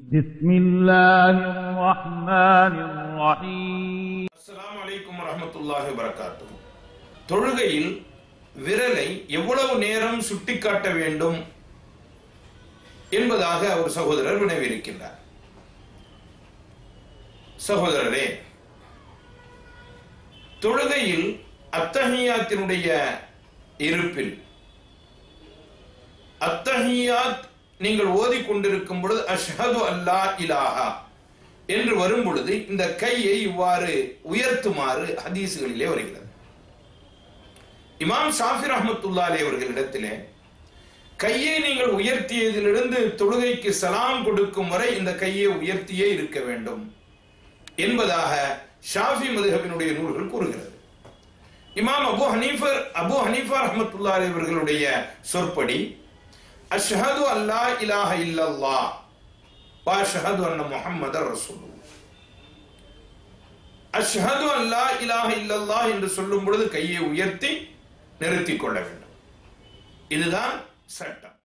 بسم الله الرحمن الرحيم அஸ்ஸலாமு அலைக்கும் வரஹ்மத்துல்லாஹி வபரகாத்துஹு தொழுகையில் விரலை எவ்வளவு நேரம் சுட்டிக்காட்ட வேண்டும் என்பதாக ஒரு சகோதரர் வினவியிருக்கின்றார் சகோதரரே தொழுகையில் அத்தஹியாத்தினுடைய இருப்பில் அத்தஹியாத் நீங்கள் ஓதிக்கொண்டிருக்கும் பொழுது அஷ்ஹது அல்லா இலாஹா என்று வரும் பொழுது இந்த கையை இவ்வாறு உயர்த்துமாறு ஹதீசுகளிலே வருகிறது இமாம் ஷாஃபி ரஹமத்துல்லாலே அவர்களிடத்திலே கையை நீங்கள் உயர்த்தியதிலிருந்து தொழுகைக்கு சலாம் கொடுக்கும் வரை இந்த கையை உயர்த்தியே இருக்க வேண்டும் என்பதாக ஷாஃபி மதுஹபினுடைய நூல்கள் கூறுகிறது இமாம் அபு ஹனீஃபர் அபு ஹனீஃபா ரஹமத்துல்லாஹி அவர்களுடைய சொற்படி அஷ்ஹது அல்லா இலாஹ இல்லல்லாஹ் வாஷஹது அன்ன முஹம்மது ரசூலுல்லாஹ் அஷ்ஹது அல்லா இலாஹ இல்லல்லாஹ் என்று சொல்லும் பொழுது கையை உயர்த்தி நிறுத்திக் கொள்ள வேண்டும் இதுதான் சட்டம்